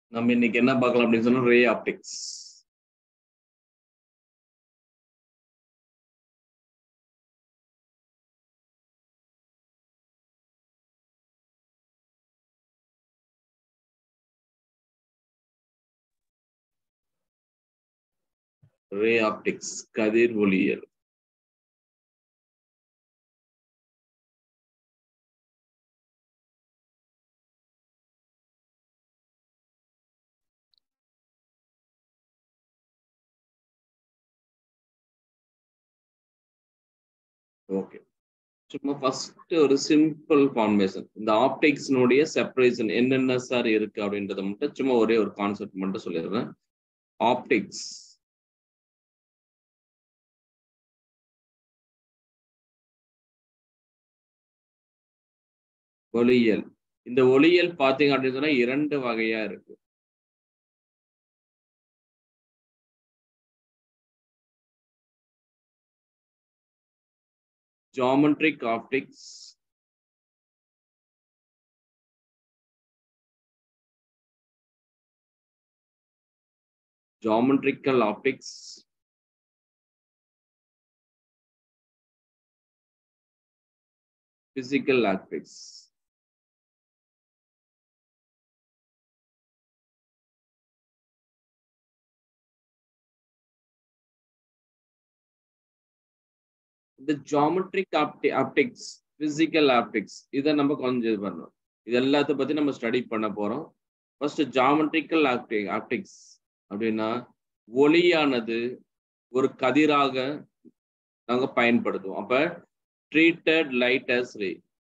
நம்ம இன்னைக்கு என்ன பார்க்கலாம் அப்படின்னு சொன்னா ரே ஆப்டிக்ஸ் ரே ஆப்டிக்ஸ் கதிர் ஒளியியல் ஓகே சும்மா ஃபர்ஸ்ட் ஒரு சிம்பிள் ஃபார்மேஷன் இந்த ஆப்டிக்ஸ்னுடைய செப்பரேஷன் என்னென்ன சார் இருக்கு அப்படின்றத மட்டும் சும்மா ஒரே ஒரு கான்செப்ட் மட்டும் சொல்லிடுறேன் ஆப்டிக்ஸ் ஒளியியல் இந்த ஒளியியல் பாத்தீங்க அப்படின்னு சொன்னா இரண்டு வகையா இருக்கு geometric optics geometrical optics physical optics இந்த ஜாமெட்ரிக் ஆப்டி ஆப்டிக்ஸ் பிசிக்கல் ஆப்டிக்ஸ் இதை நம்ம கொஞ்சம் இது பண்ணணும் இது எல்லாத்த பத்தி நம்ம ஸ்டடி பண்ண போறோம் ஃபர்ஸ்ட் ஜாமெட்ரிக்கல் ஆப்டி ஆப்டிக்ஸ் அப்படின்னா ஒளியானது ஒரு கதிராக நாங்க பயன்படுத்துவோம் அப்ப ட்ரீட்டட் லைட் அஸ் ரே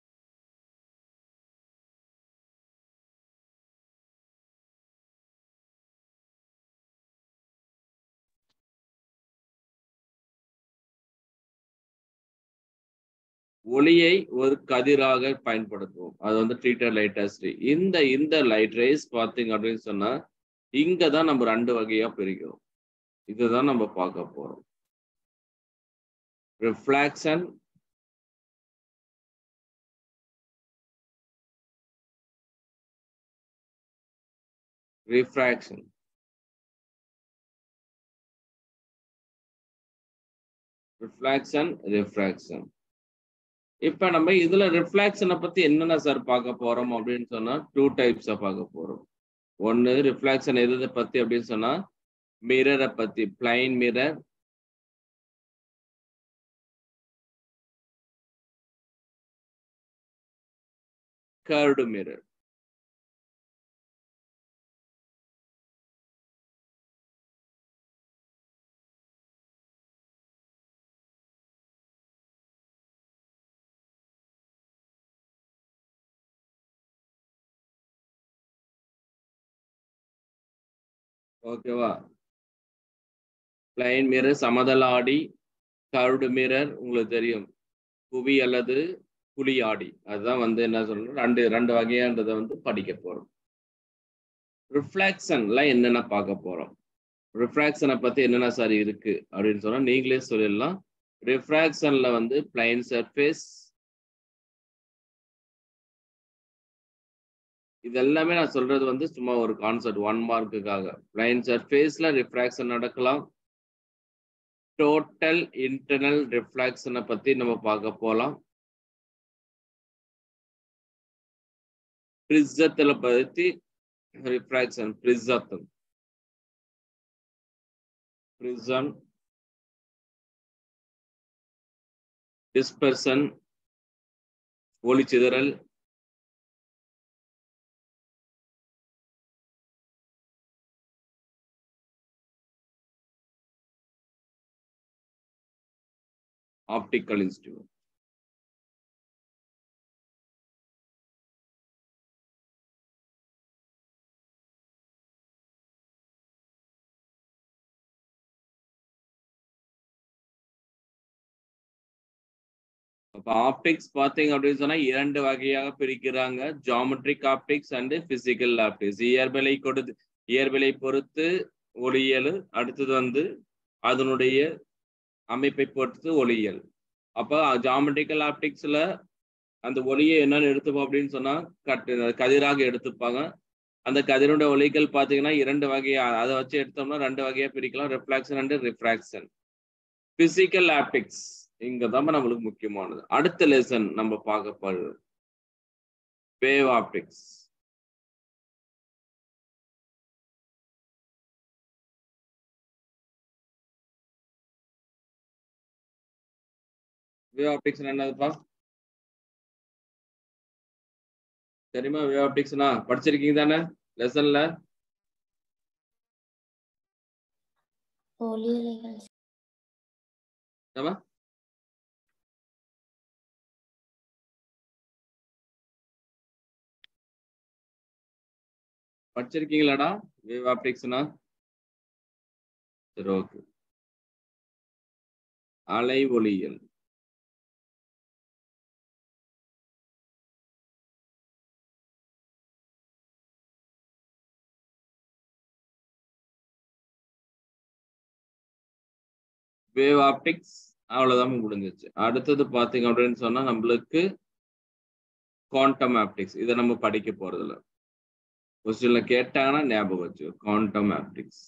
ஒளியை ஒரு கதிராக பயன்படுத்துவோம் அது வந்து ட்ரீட்டட் லைட் ரே இந்த இந்த லைட் ரேஸ் பார்த்தீங்க அப்படின்னு சொன்னா இங்க தான் நம்ம ரெண்டு வகையா பிரிக்கிறோம் இதுதான் நம்ம பார்க்க போறோம் ரிஃப்ளாக்ஷன் ரிஃப்ராக்ஷன் ரிஃப்ளாக்ஷன் ரிஃப்ராக்ஷன் இப்ப நம்ம இதுல ரிஃப்ளாக்ஷனை பத்தி என்னென்ன சார் பார்க்க போறோம் அப்படின்னு சொன்னா டூ டைப்ஸா பார்க்க போறோம் ஒன்னு ரிஃப்ளாக்ஷன் எதை பத்தி அப்படின்னு சொன்னா மிரரை பத்தி பிளைன் மிரர் கர்டு மிரர் ஓகேவா பிளைன் மிரர் சமதள ஆடி கர்வ்டு மிரர் உங்களுக்கு தெரியும் புவி அல்லது புலி ஆடி அதுதான் வந்து என்ன சொல்லணும் ரெண்டு ரெண்டு வகையான்றதை வந்து படிக்க போறோம் ரிஃப்ளாக்ஷன்ல என்னென்ன பார்க்க போறோம் ரிஃப்ராக்ஷனை பத்தி என்னென்ன சார் இருக்கு அப்படின்னு சொன்னா நீங்களே சொல்லிடலாம் ரிஃப்ராக்ஷன்ல வந்து பிளைன் சர்ஃபேஸ் இது எல்லாமே நான் சொல்றது வந்து சும்மா ஒரு கான்செப்ட் ஒன் மார்க்குக்காக பிளைன் சர்ஃபேஸ்ல ரிஃப்ராக்ஷன் நடக்கலாம் டோட்டல் இன்டர்னல் ரிஃப்ளாக்ஷனை பத்தி நம்ம பார்க்க போலாம் பிரிசத்துல பத்தி ரிஃப்ராக்ஷன் பிரிசத்தம் பிரிசம் டிஸ்பர்சன் ஒளிச்சிதறல் optical instrument. அப்ப ஆப்டிக்ஸ் பாத்தீங்க அப்படின்னு சொன்னா இரண்டு வகையாக பிரிக்கிறாங்க geometric optics and physical optics இயற்பியலை கொடுத்து இயற்பியலை பொறுத்து ஒளியியல் அடுத்தது வந்து அதனுடைய அமைப்பை பொறுத்து ஒளியியல் அப்போ ஜாமெட்ரிக்கல் ஆப்டிக்ஸ்ல அந்த ஒளியை என்னன்னு எடுத்துப்போம் அப்படின்னு சொன்னா கட்டு கதிராக எடுத்துப்பாங்க அந்த கதிரோட ஒளிகள் பாத்தீங்கன்னா இரண்டு வகையா அதை வச்சு எடுத்தோம்னா ரெண்டு வகையா பிரிக்கலாம் reflection and refraction physical optics இங்க தான் நம்மளுக்கு முக்கியமானது அடுத்த லெசன் நம்ம பார்க்க போறது வேவ் ஆப்டிக்ஸ் வேவ் ஆப்டிக்ஸ் என்னதுப்பா தெரியுமா வேவ் ஆப்டிக்ஸ்னா படிச்சிருக்கீங்க தானே லெசன்ல ஒளியலைகள் ஏமா படிச்சிருக்கீங்களாடா வேவ் ஆப்டிக்ஸ்னா சரி ஓகே அலை ஒளியியல் வேவ் ஆப்டிக்ஸ் அவ்வளவுதான் முடிஞ்சிச்சு அடுத்தது பாத்தீங்க அப்படின்னு சொன்னா நம்மளுக்கு குவாண்டம் ஆப்டிக்ஸ் இதை நம்ம படிக்க போறது இல்ல கொஸ்டின்ல கேட்டாங்கன்னா ஞாபகம் வச்சு குவாண்டம் ஆப்டிக்ஸ்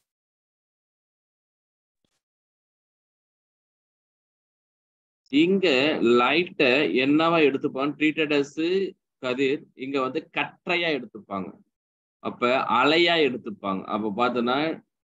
இங்க லைட்ட என்னவா எடுத்துப்பாங்க ட்ரீட்டட் அஸ் கதிர் இங்க வந்து கற்றையா எடுத்துப்பாங்க அப்ப அலையா எடுத்துப்பாங்க அப்ப பார்த்தோன்னா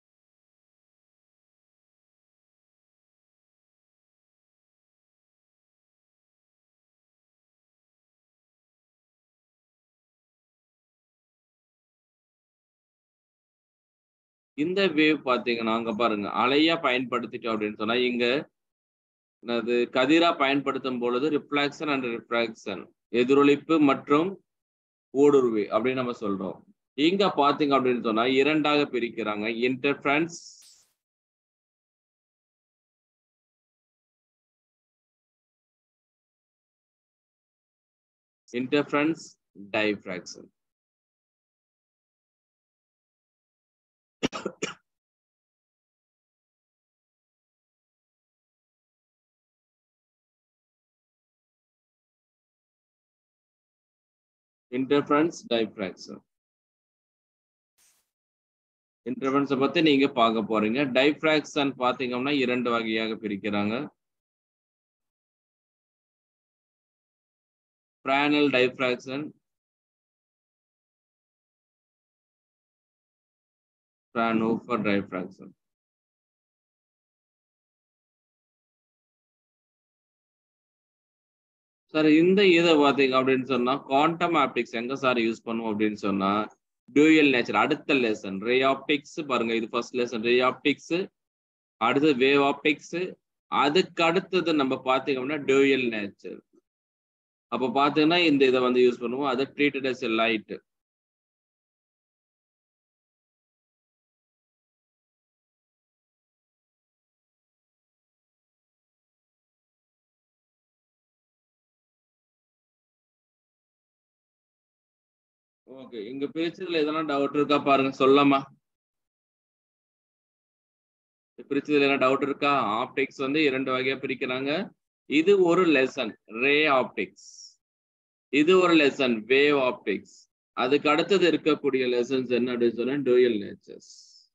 இந்த வேவ் பாத்தீங்கன்னா அங்க பாருங்க அலையா பயன்படுத்திட்டோம் அப்படின்னு சொன்னா இங்க அது கதிரா பயன்படுத்தும் பொழுது ரிஃப்ளாக்ஷன் அண்ட் ரிஃப்ராக்ஷன் எதிரொலிப்பு மற்றும் ஊடுருவி அப்படின்னு நம்ம சொல்றோம் இங்க பாத்தீங்க அப்படின்னு சொன்னா இரண்டாக பிரிக்கிறாங்க interference interference diffraction interference diffraction இன்டர்ஃபரன்ஸை பத்தி நீங்க பார்க்க போறீங்க டைஃப்ராக்ஷன் பாத்தீங்கன்னா இரண்டு வகையாக பிரிக்கிறாங்க Fresnel diffraction Fraunhofer diffraction. Sir இந்த இதை பார்த்தீங்க அப்படின்னு சொன்னா குவாண்டம் ஆப்டிக்ஸ் எங்க சார் யூஸ் பண்ணுவோம் அப்படின்னு சொன்னா டியூயல் நேச்சர் அடுத்த லெசன் ரே ஆப்டிக்ஸ் பாருங்க இது ஃபர்ஸ்ட் லெசன் ரே ஆப்டிக்ஸ் அடுத்தது வேவ் ஆப்டிக்ஸ் அதுக்கு அடுத்தது நம்ம பார்த்தீங்க அப்படின்னா டியூயல் நேச்சர் அப்போ பார்த்தீங்கன்னா இந்த இதை வந்து யூஸ் பண்ணுவோம் அது ட்ரீட்டட் எஸ் லைட் ஓகே இங்க பிரிச்சதுல எதனா டவுட் இருக்கா பாருங்க சொல்லலாமா பிரிச்சதுல என்ன டவுட் இருக்கா ஆப்டிக்ஸ் வந்து இரண்டு வகையா பிரிக்கிறாங்க இது ஒரு லெசன் ரே ஆப்டிக்ஸ் இது ஒரு லெசன் வேவ் ஆப்டிக்ஸ் அதுக்கு அடுத்தது இருக்கக்கூடிய லெசன்ஸ் என்ன அப்படின்னு சொன்னா டூயல் நேச்சர்ஸ்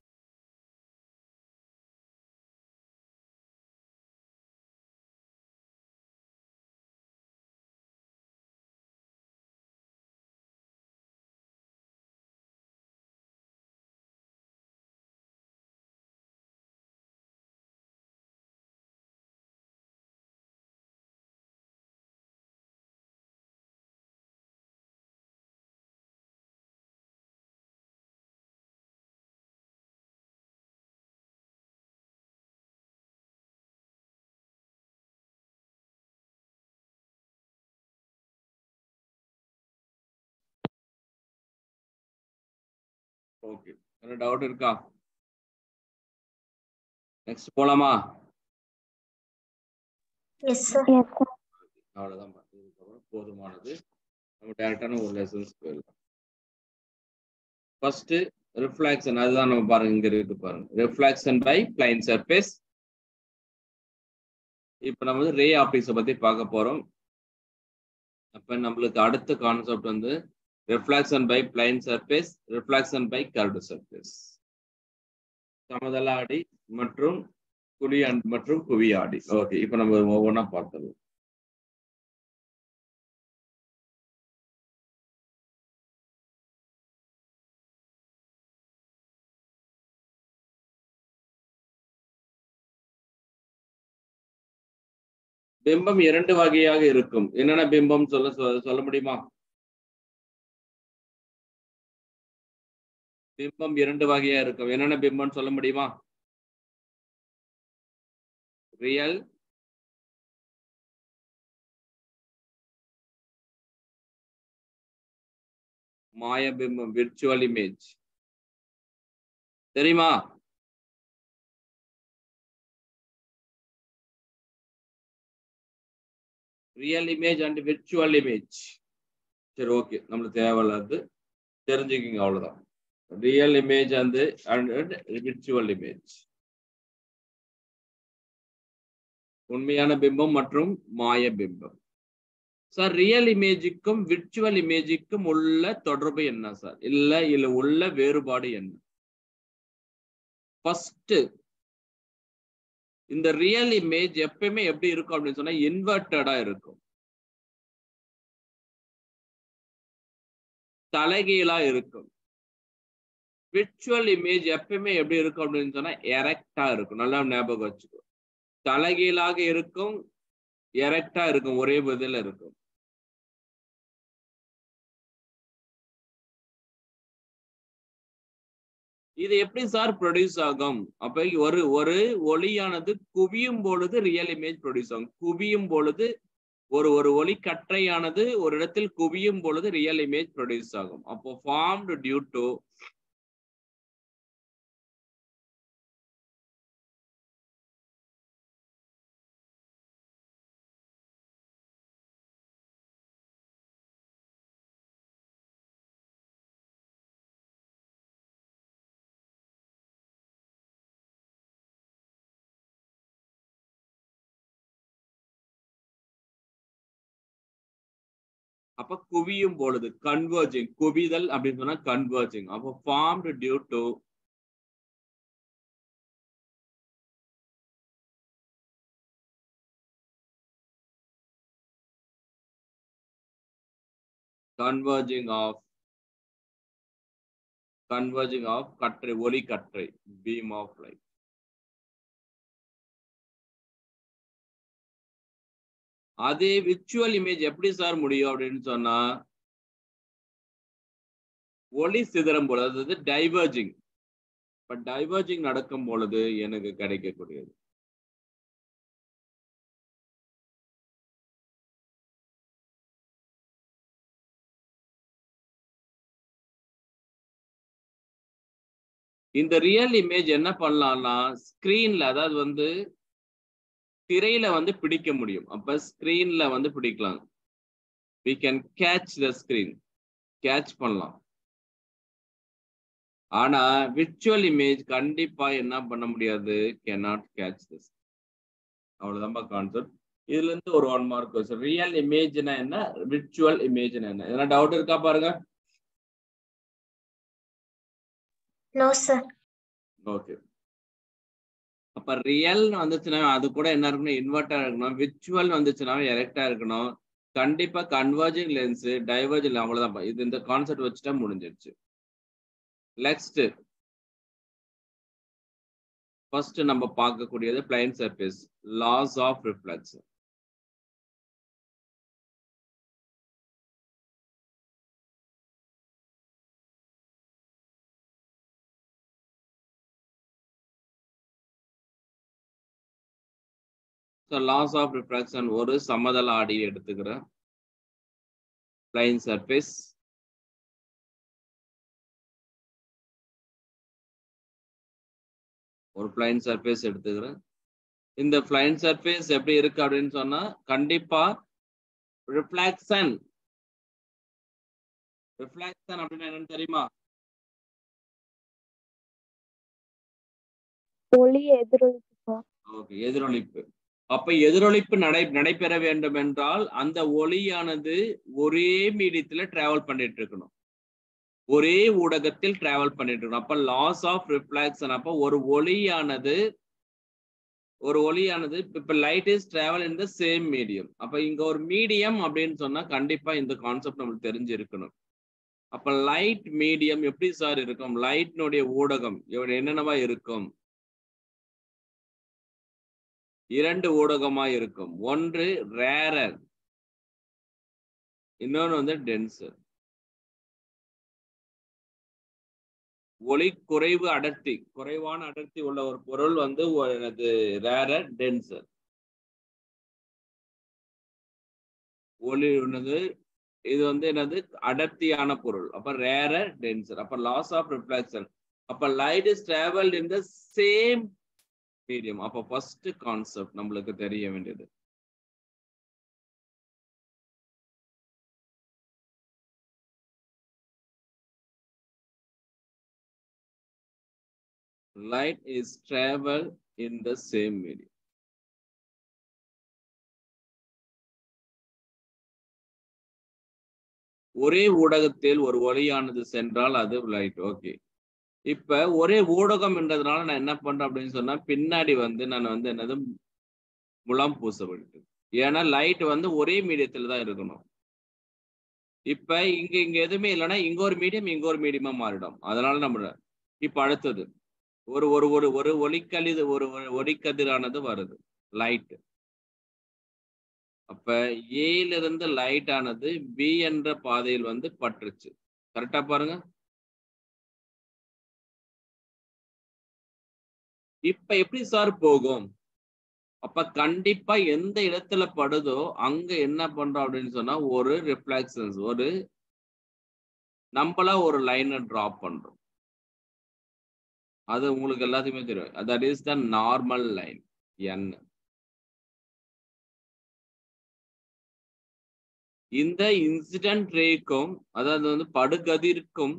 ஓகே என்ன டவுட் இருக்கா நெக்ஸ்ட் போலாமா எஸ் சார் அவ்வளவுதான் இதுக்கப்புறம் போதுமானது நம்ம டேரக்டான ஒரு லெசன்ஸ் போயிடலாம் ஃபர்ஸ்ட் ரிஃப்ளாக்ஷன் அதுதான் நம்ம பாருங்க இங்க இருக்கு பாருங்க ரிஃப்ளாக்ஷன் பை பிளைன் சர்ஃபேஸ் இப்போ நம்ம வந்து ரே ஆப்டிக்ஸை பத்தி பார்க்க போறோம் அப்ப நம்மளுக்கு அடுத்த கான்செப்ட் வந்து reflection by plane surface reflection by curved surface சமதள ஆடி மற்றும் குழி அண்ட் மற்றும் குவி ஆடி ஓகே இப்போ நம்ம ஒவ்வொன்றா பார்த்துடலாம் பிம்பம் இரண்டு வகையாக இருக்கும் என்னென்ன பிம்பம் சொல்ல சொ- சொல்ல முடியுமா பிம்பம் இரண்டு வகையா இருக்கும் என்னென்ன பிம்பம்னு சொல்ல முடியுமா ரியல் மாய பிம்பம் விர்ச்சுவல் இமேஜ் தெரியுமா real image and virtual image சரி ஓகே நம்மளுக்கு தேவையில்லாது தெரிஞ்சுக்கிங்க அவ்வளவுதான் real image and and virtual image உண்மையான பிம்பம் மற்றும் மாய பிம்பம் சார் ரியல் இமேஜுக்கும் விர்ச்சுவல் இமேஜுக்கும் உள்ள தொடர்பு என்ன சார் இல்ல இல்ல உள்ள வேறுபாடு என்ன ஃபர்ஸ்ட் இந்த ரியல் இமேஜ் எப்பயுமே எப்படி இருக்கும் அப்படின்னு சொன்னா இன்வெர்டடா இருக்கும் தலைகீழா இருக்கும் விர்ச்சுவல் இமேஜ் எப்பயுமே எப்படி இருக்கும் அப்படின்னு சொன்னா எரெக்டா இருக்கும் நல்லா ஞாபகம் வச்சுக்கோ தலைகீழாக இருக்கும் எரெக்டா இருக்கும் ஒரே பதில இருக்கும் இது எப்படி சார் ப்ரொடியூஸ் ஆகும் அப்ப ஒரு ஒரு ஒளியானது குவியும் பொழுது ரியல் இமேஜ் ப்ரொடியூஸ் ஆகும் குவியும் பொழுது ஒரு ஒரு ஒளி கற்றையானது ஒரு இடத்தில் குவியும் பொழுது ரியல் இமேஜ் ப்ரொடியூஸ் ஆகும் அப்போ ஃபார்ம்டு டியூ டு அப்ப குவியும் பொழுது கன்வர்ஜிங் குவிதல் அப்படின்னு சொன்னா கன்வர்ஜிங் அப்போ formed due to converging of converging of கற்றை ஒளி கற்றை beam of light அதே விர்ச்சுவல் இமேஜ் எப்படி சார் முடியும் அப்படின்னு சொன்னா ஒளி சிதறம் பொழுது அதாவது டைவர்ஜிங் இப்ப டைவர்ஜிங் நடக்கும் பொழுது எனக்கு கிடைக்கக்கூடியது இந்த ரியல் இமேஜ் என்ன பண்ணலாம்னா ஸ்கிரீன்ல அதாவது வந்து திரையில வந்து பிடிக்க முடியும் அப்ப ஸ்கிரீன்ல வந்து பிடிக்கலாம் we can catch the screen catch பண்ணலாம் ஆனா விர்ச்சுவல் இமேஜ் கண்டிப்பா என்ன பண்ண முடியாது cannot கேட்ச் this அவ்வளவுதான்பா கான்செப்ட் இதுல இருந்து ஒரு ஒன் மார்க் கொஸ்டின் ரியல் இமேஜ்னா என்ன விர்ச்சுவல் இமேஜ்னா என்ன எதனா டவுட் இருக்கா பாருங்க No, sir. ஓகே அப்ப ரியல் வந்துச்சுன்னா அது கூட என்ன இருக்கணும் இன்வெர்டா இருக்கணும் விர்ச்சுவல் வந்துச்சுன்னா எரெக்டா இருக்கணும் கண்டிப்பா கன்வர்ஜிங் லென்ஸ் டைவர்ஜிங் அவ்வளவுதான் இது இந்த கான்செப்ட் வச்சுட்டா முடிஞ்சிருச்சு நெக்ஸ்ட் ஃபர்ஸ்ட் நம்ம பார்க்கக்கூடியது plane surface laws of reflection so laws of refraction ஒரு சமதள ஆடி எடுத்துக்கிறேன் பிளைன் சர்ஃபேஸ் ஒரு பிளைன் சர்ஃபேஸ் எடுத்துக்கிறேன் இந்த பிளைன் சர்ஃபேஸ் எப்படி இருக்கு அப்படின்னு சொன்னா கண்டிப்பா ரிஃப்ளாக்ஷன் ரிஃப்ளாக்ஷன் அப்படின்னா என்னன்னு தெரியுமா ஒளி எதிரொலிப்பு ஓகே எதிரொலிப்பு அப்ப எதிரொலிப்பு நடை நடைபெற வேண்டும் என்றால் அந்த ஒளியானது ஒரே மீடியத்துல டிராவல் பண்ணிட்டு இருக்கணும் ஒரே ஊடகத்தில் டிராவல் பண்ணிட்டு இருக்கணும் அப்ப லாஸ் ஆஃப் ரிஃப்ளாக்ஷன் அப்ப ஒரு ஒளியானது ஒரு ஒளியானது இப்ப light is travel in the same medium அப்ப இங்க ஒரு மீடியம் அப்படின்னு சொன்னா கண்டிப்பா இந்த கான்செப்ட் நம்மளுக்கு தெரிஞ்சிருக்கணும் அப்ப லைட் மீடியம் எப்படி சார் இருக்கும் லைட்னுடைய ஊடகம் எவ்வ- என்னென்னவா இருக்கும் இரண்டு ஊடகமா இருக்கும் ஒன்று ரேரர் இன்னொன்று வந்து டென்சர் ஒளி குறைவு அடர்த்தி குறைவான அடர்த்தி உள்ள ஒரு பொருள் வந்து ஒ- எனது ரேரர் டென்சர் ஒளி என்னது இது வந்து என்னது அடர்த்தியான பொருள் அப்ப ரேரர் டென்சர் அப்ப லாஸ் ஆஃப் ரிஃப்ளெக்ஷன் அப்ப light is travelled in the same medium அப்ப ஃபர்ஸ்ட் கான்செப்ட் நம்மளுக்கு தெரிய வேண்டியது light is travel in the same medium ஒரே ஊடகத்தில் ஒரு ஒளியானது சென்றால் அது லைட் ஓகே இப்ப ஒரே ஊடகம் என்றதுனால நான் என்ன பண்றேன் அப்படின்னு சொன்னா பின்னாடி வந்து நான் வந்து என்னது முலாம் பூசப்பட்டு ஏன்னா லைட் வந்து ஒரே மீடியத்துல தான் இருக்கணும் இப்ப இங்க இங்க எதுவுமே இல்லைன்னா இங்க ஒரு மீடியம் இங்க ஒரு மீடியமா மாறிடும் அதனால நம்ம இப்ப அடுத்தது ஒரு ஒரு ஒரு ஒரு ஒளிக்கழிது ஒரு ஒரு ஒளிக்கதிரானது வருது லைட் அப்ப ஏல இருந்து லைட் ஆனது பி என்ற பாதையில் வந்து பற்றுச்சு கரெக்டா பாருங்க இப்ப எப்படி சார் போகும் அப்ப கண்டிப்பா எந்த இடத்துல படுதோ அங்க என்ன பண்றோம் அப்படின்னு சொன்னா ஒரு ரிஃப்ளாக்ஷன்ஸ் ஒரு நம்மளா ஒரு லைனை டிராப் பண்றோம் அது உங்களுக்கு எல்லாத்துக்குமே தெரியும் that is the normal line என் இந்த இன்சிடென்ட் ரேக்கும் அதாவது வந்து படுகதிர்க்கும்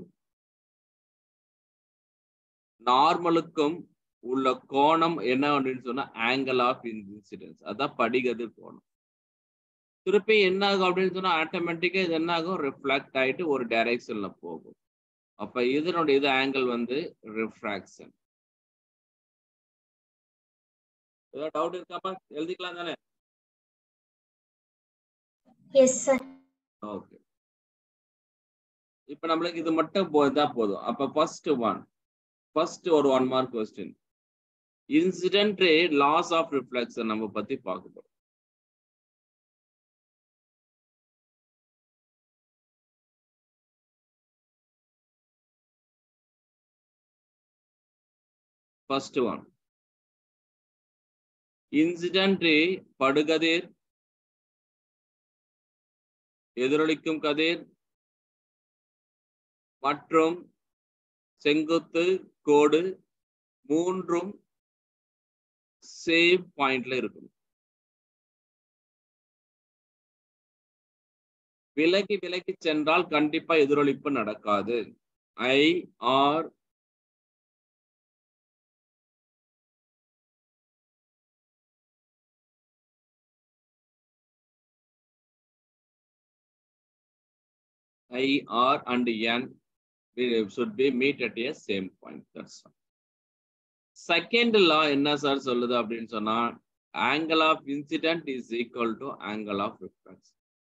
நார்மலுக்கும் உள்ள கோணம் என்ன அப்படின்னு சொன்னா ஆங்கிள் ஆஃப் இன்சிடென்ஸ் அதான் படிகதிர் கோணம் திருப்பி என்ன ஆகும் அப்படின்னு சொன்னா ஆட்டோமேட்டிக்கா இது என்ன ஆகும் ரிஃப்ளெக்ட் ஆயிட்டு ஒரு டைரக்ஷன்ல போகும் அப்ப இதனுடைய இது ஆங்கிள் வந்து ரிஃப்ராக்ஷன் ஏதாவது டவுட் இருக்காப்பா எழுதிக்கலாம் தானே எஸ் சார் ஓகே இப்ப நம்மளுக்கு இது மட்டும் போதா போதும் அப்ப ஃபர்ஸ்ட் ஒன் ஃபர்ஸ்ட் ஒரு one mark question incident laws of reflection நம்ம பத்தி பார்க்க போறோம் ஃபர்ஸ்ட் ஒன் இன்சிடென்ட் படுகதிர் எதிரொலிக்கும் கதிர் மற்றும் செங்குத்து கோடு மூன்றும் சேம் பாயிண்ட்ல இருக்கும் விலகி விலகி சென்றால் கண்டிப்பா எதிரொலிப்பு நடக்காது I R I, R, and N will- should be meet at a same point. That's all. Second law என்ன சார் சொல்லுது அப்படின்னு சொன்னா angle of incident is equal to angle of reflex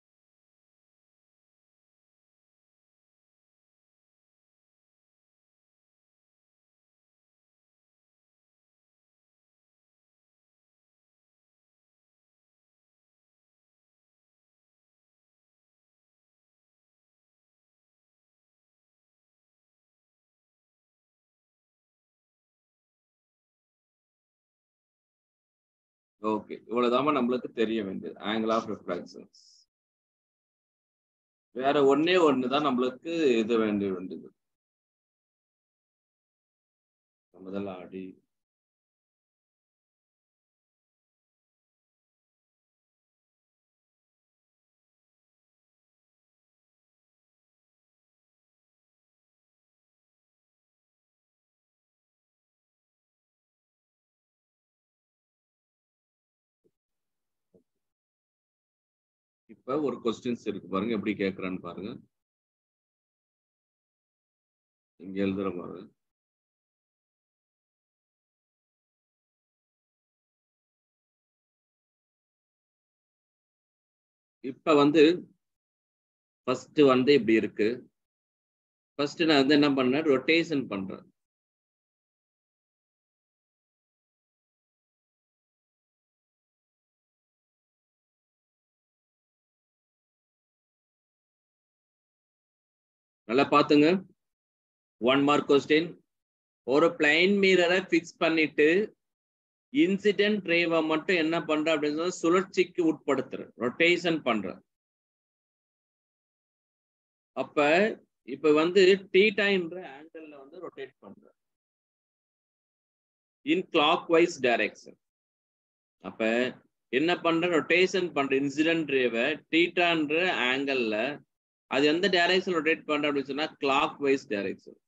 okay இவ்வளவுதாம நம்மளுக்கு தெரிய வேண்டியது ஆங்கிள் ஆஃப் ரிஃப்ளெக்ஷன்ஸ் வேற ஒன்னே ஒண்ணுதான் நம்மளுக்கு இது வேண்டிய வேண்டியது முதல்ல அடி இப்ப ஒரு கொஸ்டின்ஸ் இருக்கு பாருங்க எப்படி கேக்குறான்னு பாருங்க இங்க எழுதுற பாருங்க இப்ப வந்து ஃபர்ஸ்ட் வந்து இப்படி இருக்கு ஃபர்ஸ்ட் நான் வந்து என்ன பண்ணேன் ரொட்டேஷன் பண்றேன் நல்லா பாத்துங்க ஒன் மார்க் கொஸ்டின் ஒரு பிளைன் மீரரை ஃபிக்ஸ் பண்ணிட்டு இன்சிடென்ட் ரேவை மட்டும் என்ன பண்ற அப்படின்னு சொன்னா சுழற்சிக்கு உட்படுத்துற ரொட்டேஷன் பண்ற அப்ப இப்ப வந்து டீட்டான்ற ஆங்கிள் வந்து ரொட்டேட் பண்ற இன் கிளாக் வைஸ் டைரக்ஷன் அப்ப என்ன பண்ற ரொட்டேஷன் பண்ற இன்சிடென்ட் ரேவை டீட்டான்ற ஆங்கிள் அது எந்த டைரக்ஷன் ரொட்டேட் பண்ற அப்படின்னு சொன்னா கிளாக் வைஸ் டைரக்ஷன்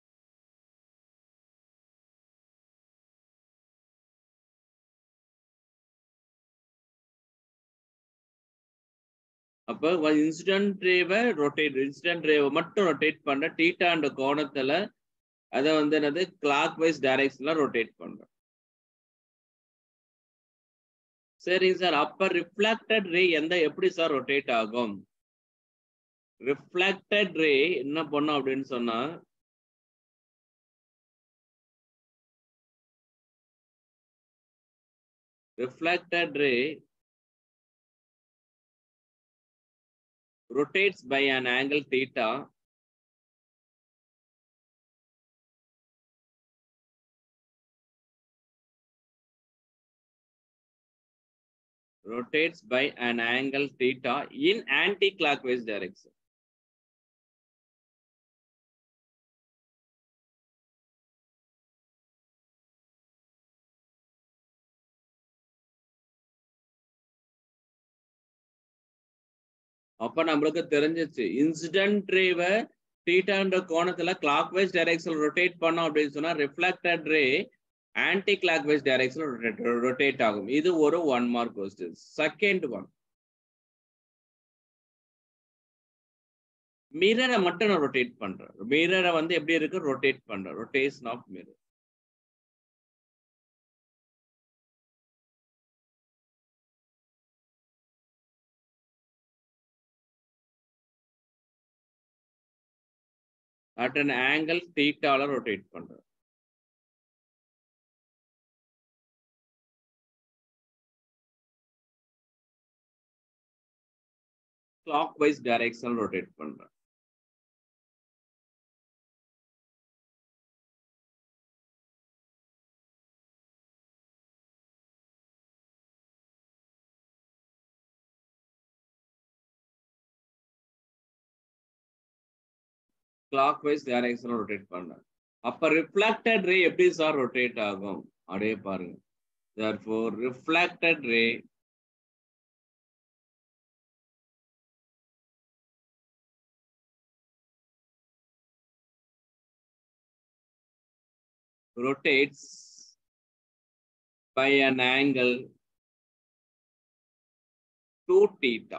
அப்ப இன்சிடென்ட் ரேவை ரொட்டேட் இன்சிடென்ட் ரேவை மட்டும் ரொட்டேட் பண்ற டீட்டா அந்த கோணத்துல அதை வந்து என்னது கிளாக் வைஸ் டைரக்ஷன்ல ரொட்டேட் பண்றோம் சரிங்க சார் அப்ப ரிஃப்ளெக்டட் ரே எந்த எப்படி சார் ரொட்டேட் ஆகும் ரிஃப்ளெக்டட் ரே என்ன பண்ணும் அப்படின்னு சொன்னா reflected ray rotates by an angle theta rotates by an angle theta in anti-clockwise direction. அப்ப நம்மளுக்கு தெரிஞ்சிச்சு இன்சிடென்ட் ரேவை தீட்டான்ற கோணத்துல கிளாக் வைஸ் டைரக்ஷன் ரொட்டேட் பண்ணோம் அப்படின்னு சொன்னா reflected ray clock wise direction rotate ஆகும் இது ஒரு one mark question second one மிரரை மட்டும் நான் ரொட்டேட் பண்றேன் மிரரை வந்து எப்படி இருக்கு ரொட்டேட் பண்றேன் rotation of mirror at an angle theta rotate பண்றேன் clockwise direction rotate பண்றேன் clockwise direction rotate பண்றேன் அப்ப ரிஃப்ளெக்டட் ரே எப்படி சார் ரொட்டேட் ஆகும் அப்படியே பாருங்க therefore reflected ray rotates by an angle 2 theta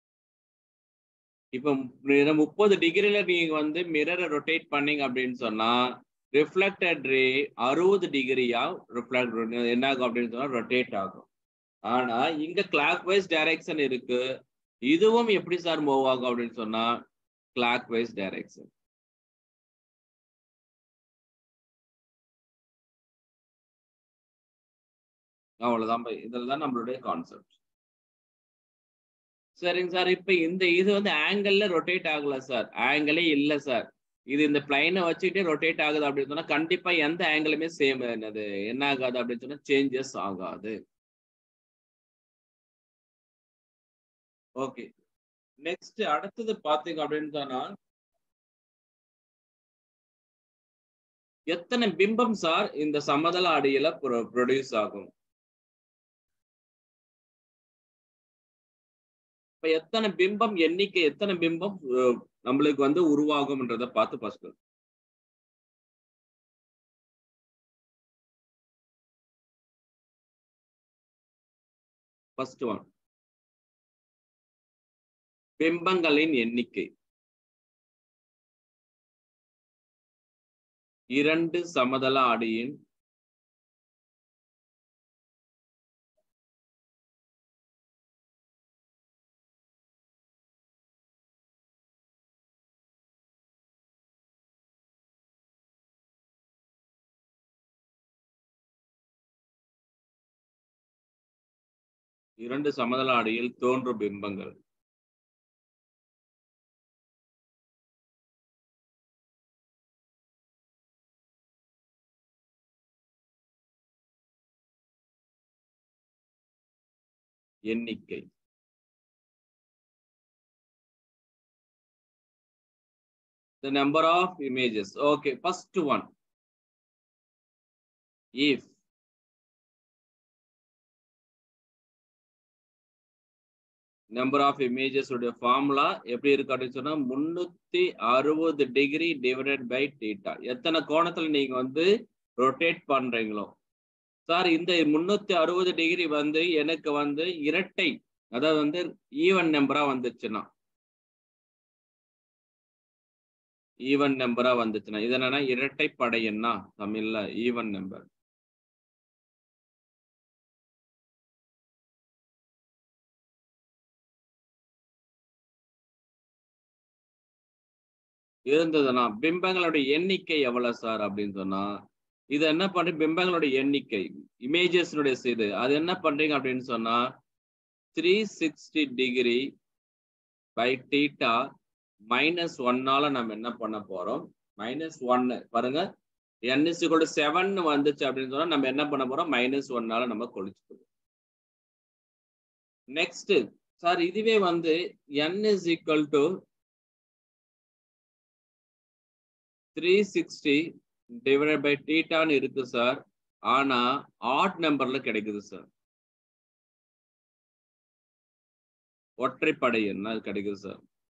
இப்ப முப்பது டிகிரில நீங்க வந்து மிரரை ரொட்டேட் பண்ணீங்க அப்படின்னு சொன்னா ரிஃப்ளெக்டட் ரே அறுபது டிகிரியா ரிஃப்ளெக்ட் என்ன ஆகும் அப்படின்னு சொன்னா ரொட்டேட் ஆகும் ஆனா இங்க கிளாக் வைஸ் டைரக்ஷன் இருக்கு இதுவும் எப்படி சார் மூவ் ஆகும் அப்படின்னு சொன்னா கிளாக் வைஸ் டைரக்ஷன் அவ்வளவுதான் இதுல தான் நம்மளுடைய கான்செப்ட் சரிங்க சார் இப்ப இந்த இது வந்து ஆங்கிள் ரொட்டேட் ஆகல சார் ஆங்கிளே இல்ல சார் இது இந்த பிளைனை வச்சுக்கிட்டே ரொட்டேட் ஆகுது அப்படின்னு சொன்னா கண்டிப்பா எந்த ஆங்கிளுமே சேம் என்னது என்ன ஆகாது அப்படின்னு சொன்னா சேஞ்சஸ் ஆகாது ஓகே நெக்ஸ்ட் அடுத்தது பாத்தீங்க அப்படின்னு சொன்னா எத்தனை பிம்பம் சார் இந்த சமதள அடியில ப்ரொடியூஸ் ஆகும் இப்ப எத்தனை பிம்பம் எண்ணிக்கை எத்தனை பிம்பம் நம்மளுக்கு வந்து உருவாகும்ன்றத பார்த்து ஃபர்ஸ்ட் ஃபர்ஸ்ட் ஒன் பிம்பங்களின் எண்ணிக்கை இரண்டு சமதள ஆடியின் இரண்டு சமதள ஆடியில் தோன்றும் பிம்பங்கள் எண்ணிக்கை the number of images okay first one if number of images உடைய ஃபார்முலா எப்படி இருக்கு அப்படின்னு சொன்னா முன்னூத்தி அறுபது டிகிரி டிவைடட் பை டீட்டா எத்தனை கோணத்துல நீங்க வந்து ரொட்டேட் பண்றீங்களோ சார் இந்த முன்னூத்தி அறுபது டிகிரி வந்து எனக்கு வந்து இரட்டை அதாவது வந்து ஈவன் நம்பரா வந்துச்சுன்னா ஈவன் நம்பரா வந்துச்சுன்னா இது என்னன்னா இரட்டை படையன்னா தமிழ்ல ஈவன் நம்பர் இருந்ததுன்னா பிம்பங்களுடைய எண்ணிக்கை எவ்வளவு சார் அப்படின்னு சொன்னா இது என்ன பண்றீங்க பிம்பங்களுடைய எண்ணிக்கை இமேஜஸ்னுடைய இது அது என்ன பண்றீங்க அப்படின்னு சொன்னா three sixty degree by theta minus ஒன்னால நம்ம என்ன பண்ண போறோம் மைனஸ் ஒன்னு பாருங்க என் இஸ் ஈக்குவல் செவன் வந்துச்சு அப்படின்னு சொன்னா நம்ம என்ன பண்ண போறோம் மைனஸ் ஒன்னால நம்ம கொளிச்சுக்கணும் நெக்ஸ்ட் சார் இதுவே வந்து N is equal to three sixty divide by டீட்டான்னு இருக்கு சார் ஆனா ஆட் நம்பர்ல கிடைக்குது சார் ஒற்றைப்படை என்ன அது கிடைக்குது சார்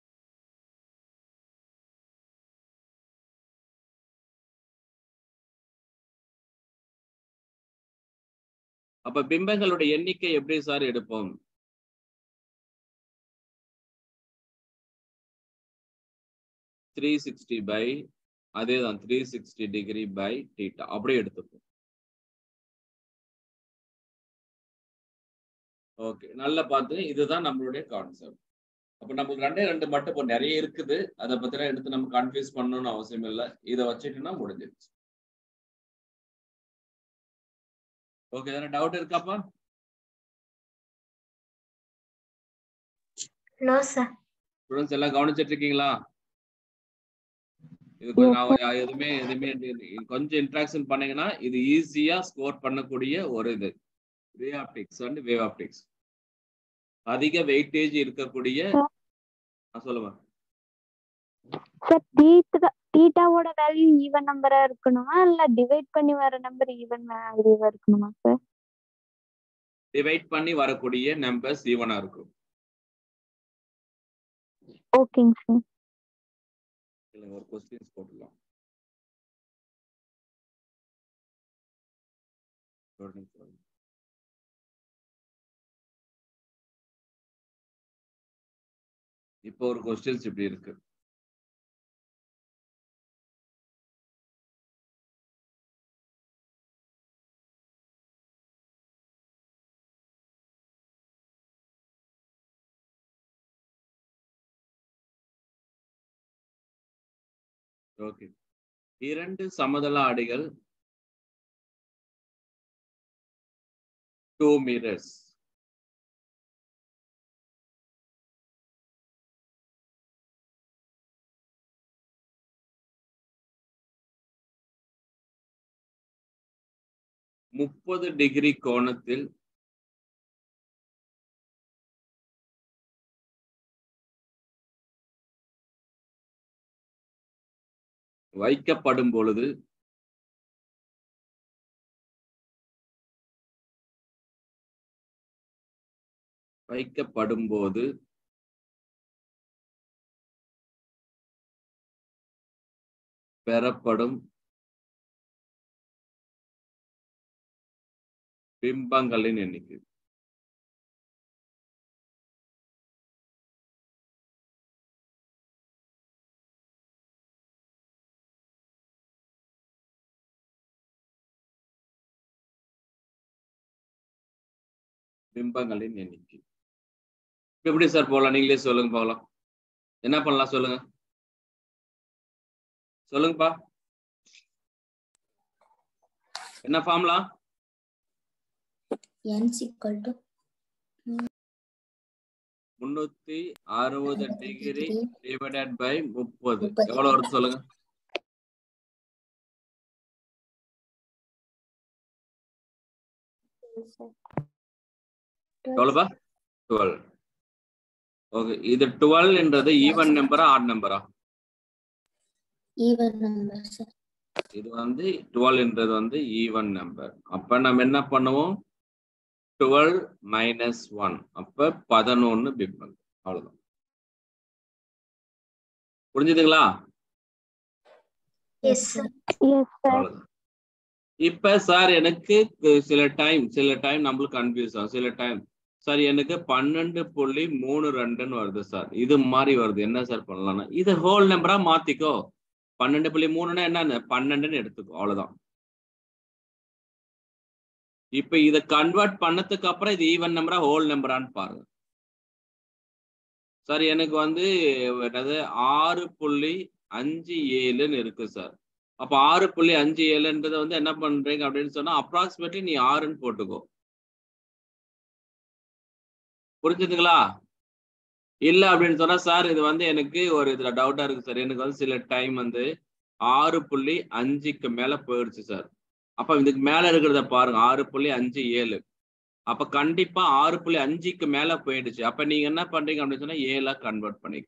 அப்ப பிம்பங்களுடைய எண்ணிக்கை எப்படி சார் எடுப்போம் த்ரீ சிக்ஸ்டி பை அதே தான் three sixty degree by theta அப்படியே எடுத்துப்போம் ஓகே நல்லா பார்த்து இதுதான் நம்மளுடைய கான்செப்ட் அப்ப நமக்கு ரெண்டே ரெண்டு மட்டும் இப்போ நிறைய இருக்குது அதை பத்திலாம் எடுத்து நம்ம கன்ஃபியூஸ் பண்ணணும்னு அவசியம் இல்லை இதை வச்சுட்டுனா முடிஞ்சிருச்சு ஓகே எதனா டவுட் இருக்காப்பா No, sir. ஸ்டூடெண்ட்ஸ் எல்லாம் கவனிச்சிட்டு இருக்கீங்களா இது கொஞ்சம் நான் எதுவுமே எதுவுமே கொஞ்சம் இன்ட்ராக்ஷன் பண்ணீங்கன்னா இது ஈஸியா ஸ்கோர் பண்ணக்கூடிய ஒரு இது wave optics and wave optics அதிக வெயிட்டேஜ் இருக்கக்கூடிய சொல்லுங்க சார் தீட்டா தீட்டாவோட வேல்யூ ஈவன் நம்பரா இருக்கணுமா இல்ல டிவைட் பண்ணி வர நம்பர் ஈவன் வேல்யூவா இருக்கணுமா சார் டிவைட் பண்ணி வரக்கூடிய நம்பர்ஸ் ஈவனா இருக்கும் ஓகேங்க சார் இல்லைங்க ஒரு கொஸ்டின்ஸ் போட்டுடலாம் ஒரு நிமிஷம். இப்போ ஒரு கொஸ்டின்ஸ் இப்படி இருக்கு ஓகே இரண்டு சமதள ஆடிகள் டூ மிரர்ஸ் முப்பது டிகிரி கோணத்தில் வைக்கப்படும் பொழுது வைக்கப்படும் போது பெறப்படும் பிம்பங்களின் எண்ணிக்கை பிம்பங்களின் எண்ணிக்கை இப்ப எப்படி சார் போகலாம் நீங்களே சொல்லுங்க போகலாம் என்ன பண்ணலாம் சொல்லுங்க சொல்லுங்கப்பா என்ன formula n is equal to முன்னூத்தி அறுபது டிகிரி degree டிவைடட் பை முப்பது முப்பது. எவ்வளவு வருது சொல்லுங்க எவ்வளவுப்பா டுவெல் ஓகே இது டுவெல் என்றது ஈவன் நம்பரா ஆட் நம்பரா even number sir இது வந்து டுவெல் என்றது வந்து ஈவன் நம்பர் அப்ப நம்ம என்ன பண்ணுவோம் டுவெல் மைனஸ் ஒன் அப்ப பதினொன்னு பிம்பம் அவ்வளவுதான் புரிஞ்சுதுங்களா yes sir எஸ் சார் அவ்வளவுதான் இப்ப சார் எனக்கு சில டைம் சில டைம் நம்மளுக்கு கன்ஃபியூஸ் ஆகும் சில டைம் சார் எனக்கு பன்னெண்டு புள்ளி மூணு ரெண்டுன்னு வருது சார் இது மாதிரி வருது என்ன சார் பண்ணலாம்னா இது ஹோல் நம்பரா மாத்திக்கோ பன்னெண்டு புள்ளி மூணுன்னா என்னன்னு பன்னெண்டுன்னு எடுத்துக்கோ அவ்வளவுதான் இப்ப இத கன்வெர்ட் பண்ணதுக்கு அப்புறம் இது ஈவன் நம்பரா ஹோல் நம்பரான்னு பாருங்க சார் எனக்கு வந்து என்னது ஆறு புள்ளி அஞ்சு ஏழுன்னு இருக்கு சார் அப்ப ஆறு புள்ளி அஞ்சு ஏழுன்றதை வந்து என்ன பண்றீங்க அப்படின்னு சொன்னா அப்ராக்சிமேட்லி நீ ஆறுன்னு போட்டுக்கோ புரிஞ்சுதுங்களா இல்ல அப்படின்னு சொன்னா சார் இது வந்து எனக்கு ஒரு இதுல டவுட்டா இருக்கு சார் எனக்கு வந்து சில டைம் வந்து ஆறு புள்ளி அஞ்சுக்கு மேல போயிடுச்சு சார் அப்ப இதுக்கு மேல இருக்கிறத பாருங்க ஆறு புள்ளி அஞ்சு ஏழு அப்ப கண்டிப்பா ஆறு புள்ளி அஞ்சுக்கு மேல போயிடுச்சு அப்ப நீங்க என்ன பண்றீங்க அப்படின்னு சொன்னா ஏழா கன்வெர்ட் பண்ணிக்க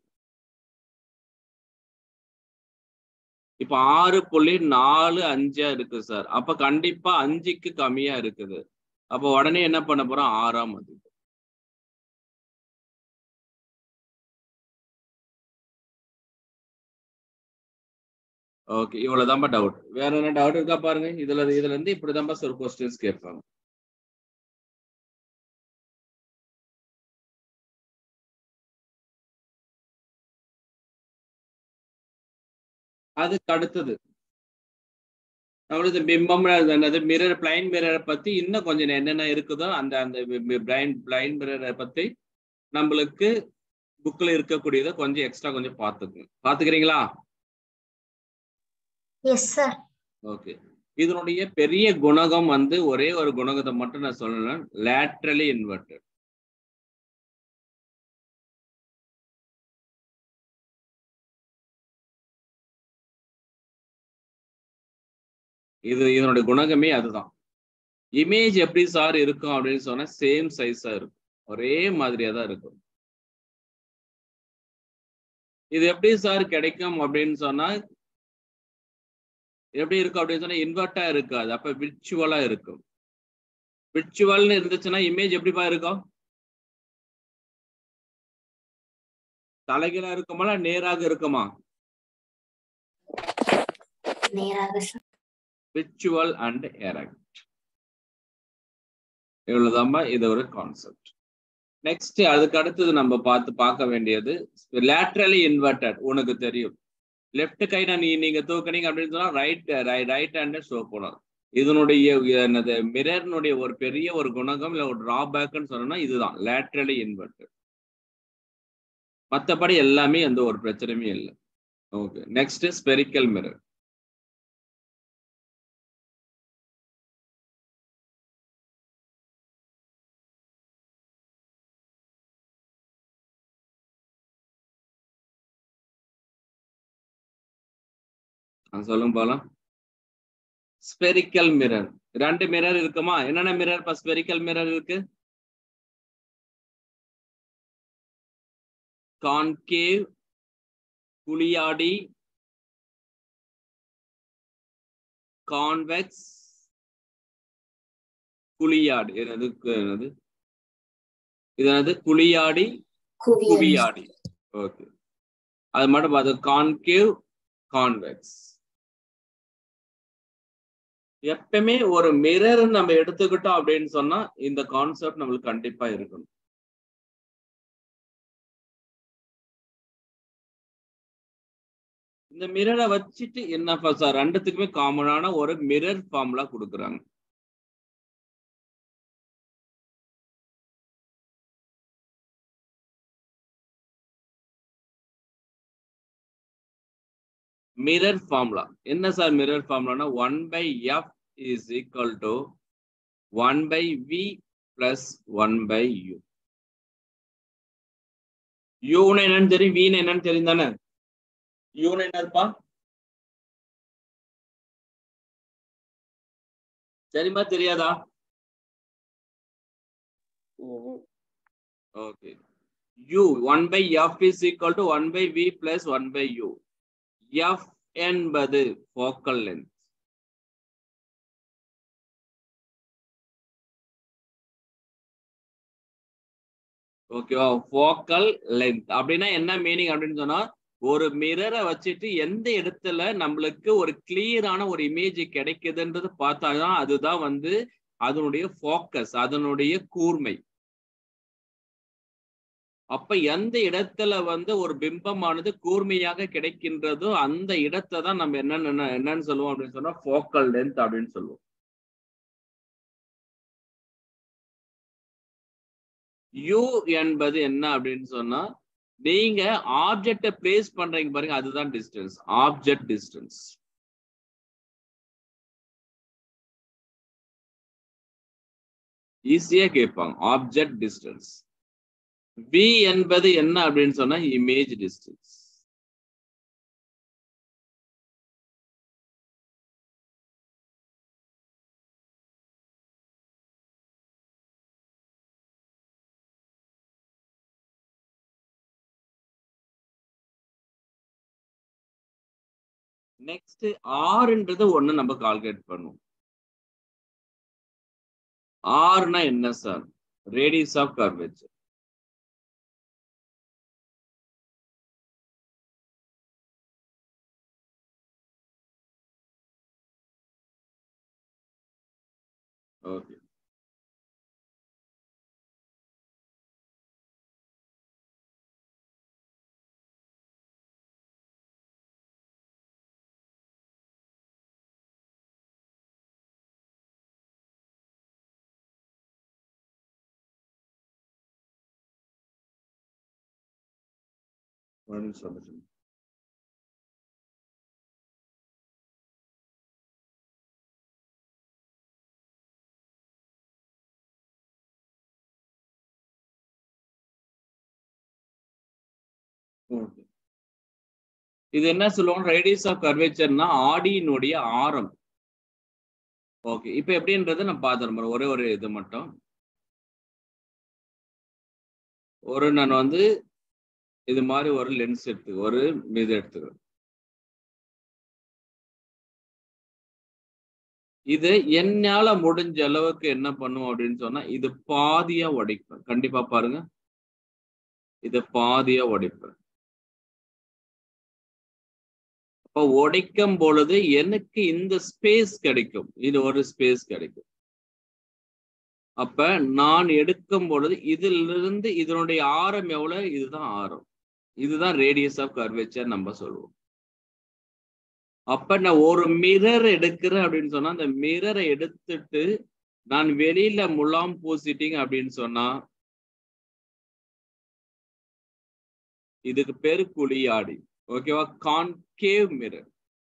இப்ப ஆறு புள்ளி நாலு அஞ்சா இருக்கு சார் அப்ப கண்டிப்பா அஞ்சுக்கு கம்மியா இருக்குது அப்ப உடனே என்ன பண்ண போறோம் ஆறாம் மதிப்பு ஓகே இவ்வளவுதான்பா டவுட் வேற என்ன டவுட் இருக்கா பாருங்க இதுல இதுல இருந்து இப்படிதான்பா ஒரு கொஸ்டின்ஸ் கேட்பாங்க அதுக்கு அடுத்தது நம்மளுக்கு பிம்பம் என்னது மிரர் பிளைன் மிரரை பத்தி இன்னும் கொஞ்சம் என்னென்ன இருக்குதோ அந்த அந்த பிளைன் பிளைன் மிரரை பத்தி நம்மளுக்கு புக்ல இருக்கக்கூடியதை கொஞ்சம் எக்ஸ்ட்ரா கொஞ்சம் பார்த்துக்குங்க பாத்துக்கிறீங்களா yes sir ஓகே இதனுடைய பெரிய குணகம் வந்து ஒரே ஒரு குணகத்தை மட்டும் நான் சொல்லணும் லேட்ரலி இன்வெர்டட் இது இதனுடைய குணகமே அதுதான் இமேஜ் எப்படி சார் இருக்கும் அப்படின்னு சொன்னா சேம் சைஸா இருக்கும் ஒரே மாதிரியா தான் இருக்கும் இது எப்படி சார் கிடைக்கும் அப்படின்னு சொன்னா எப்படி இருக்கும் அப்படின்னு சொன்னா இன்வெர்ட்டா இருக்காது அப்ப விர்ச்சுவலா இருக்கும் விர்ச்சுவல்னு இருந்துச்சுன்னா இமேஜ் எப்படிப்பா இருக்கும் தலைகீழா இருக்குமா நேராக இருக்குமா நேராக sir விர்ச்சுவல் அண்ட் எரக்ட் இவ்வளவுதாம்மா இது ஒரு கான்செப்ட் நெக்ஸ்ட் அதுக்கு அடுத்தது நம்ம பார்த்து பார்க்க வேண்டியது லேட்ரலி இன்வெர்டட் உனக்கு தெரியும் லெஃப்ட் கை நீ நீங்க தூக்குனீங்க அப்படின்னு சொன்னா ரைட் ரைட் ஹேண்ட் ஷோ போனோம் இதனுடைய என்னது மிரர்னுடைய ஒரு பெரிய ஒரு குணகம் இல்ல ஒரு டிராபேக்னு சொன்னோம்னா இதுதான் லேட்ரலி இன்வெர்டட் மற்றபடி எல்லாமே எந்த ஒரு பிரச்சனையுமே இல்லை ஓகே நெக்ஸ்ட் ஸ்பெரிக்கல் மிரர் சொல்லுங்க போலாம் ஸ்பெரிக்கல் மிரர் ரெண்டு மிரர் இருக்குமா என்னென்ன மிரர் இப்ப ஸ்பெரிக்கல் மிரர் இருக்கு கான்கேவ் குளியாடி கான்வெக்ஸ் குளியாடி என்னது என்னது இது என்னது குளியாடி குவியல் குவியாடி ஓகே அது மட்டும் பார்த்து கான்கேவ் கான்வெக்ஸ் எப்பவுமே ஒரு மிரர் நம்ம எடுத்துக்கிட்டோம் அப்படின்னு சொன்னா இந்த கான்செப்ட் நம்மளுக்கு கண்டிப்பா இருக்கணும் இந்த மிரரை வச்சுட்டு என்ன சார் ரெண்டுத்துக்குமே காமனான ஒரு மிரர் ஃபார்முலா கொடுக்குறாங்க மிரர் ஃபார்முலா என்ன சார் மிரர் ஃபார்முலானா one by F is equal to one by V plus one by U யூன்னு என்னன்னு தெரியும் வீன்னு என்னன்னு தெரியும் தானே யூன்னு என்ன இருப்பா தெரியுமா தெரியாதா okay u 1 by f is equal to 1 by v plus 1 by u f என்பது focal length ஓகேவா ஃபோக்கல் லென்த் அப்படின்னா என்ன மீனிங் அப்படின்னு சொன்னா ஒரு மிரரை வச்சுட்டு எந்த இடத்துல நம்மளுக்கு ஒரு கிளியரான ஒரு இமேஜ் கிடைக்குதுன்றது பார்த்தாதான் அதுதான் வந்து அதனுடைய ஃபோக்கஸ் அதனுடைய கூர்மை அப்ப எந்த இடத்துல வந்து ஒரு பிம்பமானது கூர்மையாக கிடைக்கின்றதோ அந்த இடத்தை தான் நம்ம என்னன்னு என்னன்னு சொல்லுவோம் அப்படின்னு சொன்னா ஃபோக்கல் லென்த் அப்படின்னு சொல்லுவோம் யூ என்பது என்ன அப்படின்னு சொன்னா நீங்க ஆப்ஜெக்ட பிளேஸ் பண்றீங்க பாருங்க அதுதான் டிஸ்டன்ஸ் ஆப்ஜெக்ட் டிஸ்டன்ஸ் ஈஸியா கேட்பாங்க ஆப்ஜெக்ட் டிஸ்டன்ஸ் வி என்பது என்ன அப்படின்னு சொன்னா இமேஜ் டிஸ்டன்ஸ் நெக்ஸ்ட் ஆறுன்றது ஒண்ணு நம்ம கால்குலேட் பண்ணுவோம் ஆறுனா என்ன sir radius of curvature okay ஒரு நிமிஷம் ஒரு நிமிஷம். Okay. இது என்ன சொல்லுவோம் ரேடியஸ் ஆஃப் கர்வேச்சர்னா ஆடியினுடைய ஆரம் ஓகே இப்போ எப்படின்றத நான் பார்த்துருப்பேன் ஒரே ஒரு இது மட்டும் ஒரு நான் வந்து இது மாதிரி ஒரு லென்ஸ் எடுத்து ஒரு இது எடுத்துக்கிறேன் இது என்னால முடிஞ்ச அளவுக்கு என்ன பண்ணுவோம் அப்படின்னு சொன்னா இது பாதியா உடைப்பேன் கண்டிப்பா பாருங்க இது பாதியா உடைப்பேன் அப்ப உடைக்கும் பொழுது எனக்கு இந்த ஸ்பேஸ் கிடைக்கும் இது ஒரு ஸ்பேஸ் கிடைக்கும் அப்ப நான் எடுக்கும் பொழுது இதிலிருந்து இதனுடைய ஆரம் எவ்வளவு இதுதான் ஆரம் இதுதான் ரேடியஸ் ஆஃப் கர்வேச்சர் நம்ம சொல்லுவோம் அப்ப நான் ஒரு மிரர் எடுக்கிறேன் அப்படின்னு சொன்னா அந்த மிரரை எடுத்துட்டு நான் வெளியில முலாம் பூசிட்டிங் அப்படின்னு சொன்னா இதுக்கு பேரு குழியாடி ஓகேவா கான்கேவ் மிரர்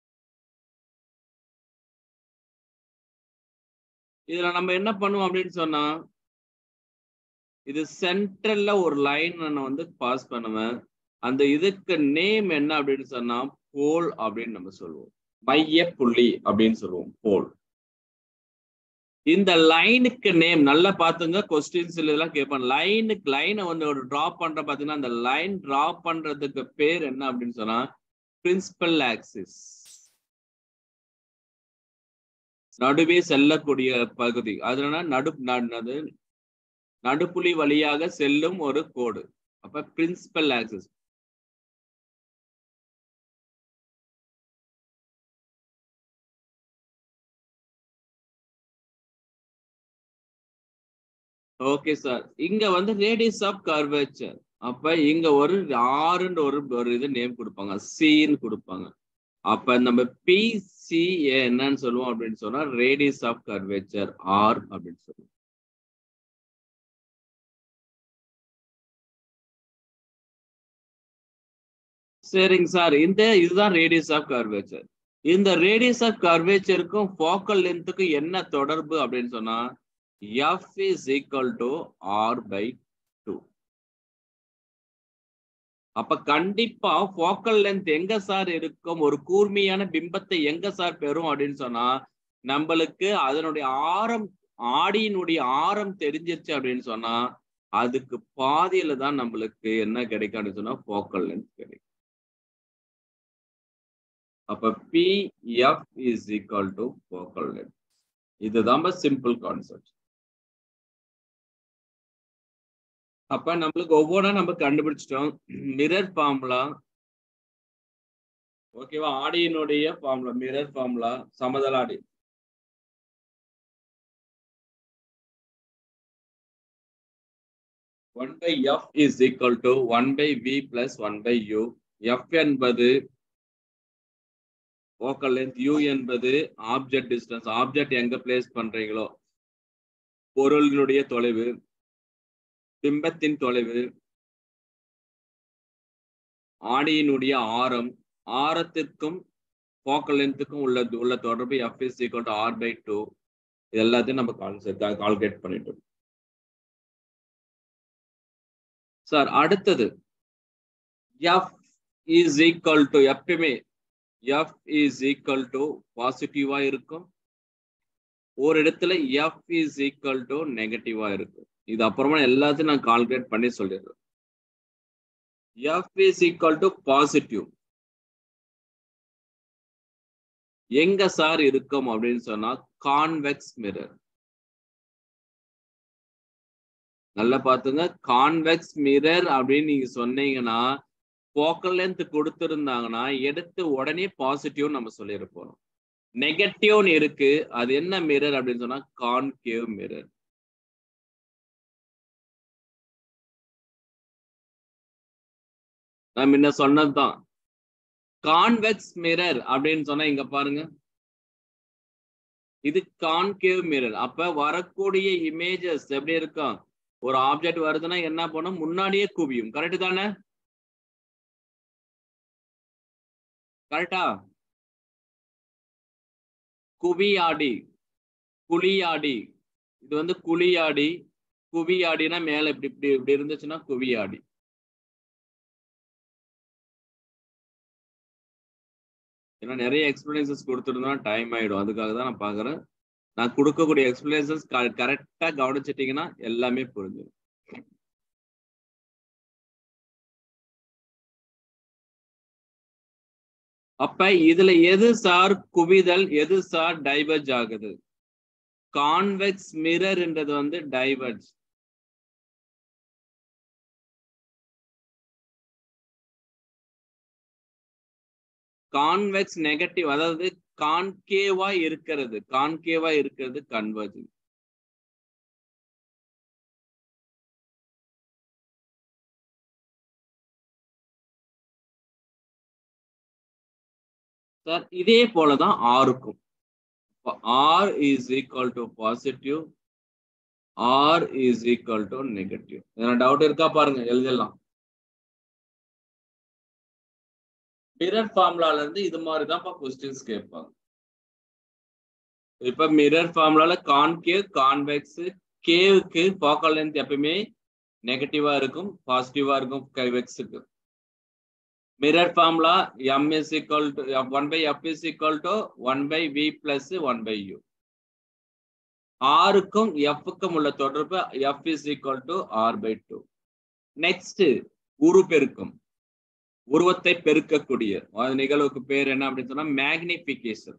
இதுல நம்ம என்ன பண்ணுவோம் அப்படின்னு சொன்னா இது சென்ட்ரல்ல ஒரு லைன் நான் வந்து பாஸ் பண்ணுவேன் அந்த இதுக்கு நேம் என்ன அப்படின்னு சொன்னா போல் அப்படின்னு நம்ம சொல்லுவோம் மைய புள்ளி அப்படின்னு சொல்லுவோம் போல் இந்த லைனுக்கு நேம் நல்லா பாத்துங்க கொஸ்டின்ஸ் இதெல்லாம் கேட்பேன் லைனுக்கு லைனை வந்து ஒரு டிராப் பண்ற பாத்தீங்கன்னா அந்த லைன் டிராப் பண்றதுக்கு பேர் என்ன அப்படின்னு சொன்னா பிரின்சிபல் ஆக்சிஸ் நடுவே செல்லக்கூடிய பகுதி அதனால நடு நடு நடுப்புள்ளி வழியாக செல்லும் ஒரு கோடு அப்ப பிரின்சிபல் ஆக்சிஸ் ஓகே சார் இங்க வந்து ரேடியஸ் ஆஃப் கர்வேச்சர் அப்ப இங்க ஒரு ஆறுன்ற ஒரு ஒரு இது நேம் கொடுப்பாங்க சின்னு கொடுப்பாங்க அப்ப நம்ம பிசி என்னன்னு சொல்லுவோம் அப்படின்னு சொன்னா ரேடியஸ் ஆஃப் கர்வேச்சர் ஆர் அப்படின்னு சொல்லுவோம் சரிங்க சார் இந்த இதுதான் ரேடியஸ் ஆஃப் கர்வேச்சர் இந்த ரேடியஸ் ஆஃப் கர்வேச்சருக்கும் ஃபோக்கல் லென்த்துக்கும் என்ன தொடர்பு அப்படின்னு சொன்னா F is equal to R by two அப்ப கண்டிப்பா ஃபோக்கல் லென்த் எங்க சார் இருக்கும் ஒரு கூர்மையான பிம்பத்தை எங்க சார் பெறும் அப்படின்னு சொன்னா நம்மளுக்கு அதனுடைய ஆரம் ஆடியினுடைய ஆரம் தெரிஞ்சிருச்சு அப்படின்னு சொன்னா அதுக்கு பாதியில தான் நம்மளுக்கு என்ன கிடைக்கும் அப்படின்னு சொன்னா ஃபோக்கல் லென்த் கிடைக்கும் அப்ப P F is equal to focal length இதுதான் சிம்பிள் கான்செப்ட் அப்ப நம்மளுக்கு ஒவ்வொன்றா நம்ம கண்டுபிடிச்சிட்டோம் மிரர் ஃபார்முலா ஓகேவா ஆடியினுடைய ஃபார்முலா மிரர் ஃபார்முலா சமதள ஆடி one by F is equal to one by V plus one by U F என்பது ஃபோக்கல் லென்த் யூ என்பது ஆப்ஜெக்ட் டிஸ்டன்ஸ் ஆப்ஜெக்ட் எங்க பிளேஸ் பண்றீங்களோ பொருள்களுடைய தொலைவு பிம்பத்தின் தொலைவு ஆடியினுடைய ஆரம் ஆரத்திற்கும் ஃபோக்கல் லென்த்துக்கும் உள்ள உள்ள தொடர்பு F is equal to R by two இது எல்லாத்தையும் நம்ம கால்குலேட் பண்ணிட்டோம் சார் அடுத்தது எஃப் இஸ் ஈக்குவல் டு எப்பயுமே எஃப் இஸ் ஈக்குவல் டு பாசிட்டிவா இருக்கும் ஒரு இடத்துல எஃப் இஸ் ஈக்குவல் டு நெகட்டிவா இருக்கும் இது அப்புறமா எல்லாத்தையும் நான் கால்குலேட் பண்ணி சொல்லிடுறேன் F is equal to positive எங்க சார் இருக்கும் அப்படின்னு சொன்னா கான்வெக்ஸ் மிரர் நல்லா பாத்துங்க கான்வெக்ஸ் மிரர் அப்படின்னு நீங்க சொன்னீங்கன்னா போக்கல் லென்த் கொடுத்திருந்தாங்கன்னா எடுத்து உடனே பாசிட்டிவ் நம்ம சொல்லியிருப்போம் நெகட்டிவ்னு இருக்கு அது என்ன மிரர் அப்படின்னு சொன்னா கான்கேவ் மிரர் நான் முன்ன சொன்னதுதான் கான்வெக்ஸ் மிரர் அப்படின்னு சொன்னா இங்க பாருங்க இது கான்கேவ் மிரர் அப்ப வரக்கூடிய இமேஜஸ் எப்படி இருக்கும் ஒரு ஆப்ஜெக்ட் வருதுன்னா என்ன பண்ணும் முன்னாடியே குவியும் கரெக்ட் தானே கரெக்டா குவியாடி குழியாடி இது வந்து குழியாடி குவியாடினா மேல இப்படி இப்படி இப்படி இருந்துச்சுன்னா குவியாடி ஏன்னா நிறைய எக்ஸ்பிளனேஷன்ஸ் கொடுத்துருந்தா டைம் ஆயிடும் அதுக்காக தான் நான் பாக்குறேன் நான் கொடுக்கக்கூடிய எக்ஸ்பிளனேஷன்ஸ் கரெக்டா கவனிச்சிட்டீங்கன்னா எல்லாமே புரிஞ்சிடும் அப்ப இதுல எது சார் குவிதல் எது சார் டைவர்ஜ் ஆகுது கான்வெக்ஸ் மிரர்ன்றது வந்து டைவர்ஜ் கான்வெக்ஸ் நெகட்டிவ் அதாவது கான்கேவா இருக்கிறது கான்கேவா இருக்கிறது கன்வர்ஜிங் சார் இதே போலதான் ஆருக்கும் R is equal to positive R is equal to negative எதனா டவுட் இருக்கா பாருங்க எழுதிடலாம் மிரர் ஃபார்முலால இருந்து இது மாதிரி தான் கொஸ்டின்ஸ் கேட்பாங்க இப்ப மிரர் ஃபார்முலால கான்கேவ் கான்வெக்ஸ் கேவுக்கு ஃபோக்கல் லென்த் எப்பயுமே நெகட்டிவா இருக்கும் பாசிட்டிவா இருக்கும் கைவெக்ஸுக்கு mirror formula M is equal to one by F is equal to one by V plus one by U ஆருக்கும் எஃப்க்கும் உள்ள தொடர்பு F is equal to R by two next உரு பெருக்கம் உருவத்தை பெருக்கக்கூடிய நிகழ்வுக்கு பேர் என்ன அப்படின்னு சொன்னா மேக்னிபிகேஷன்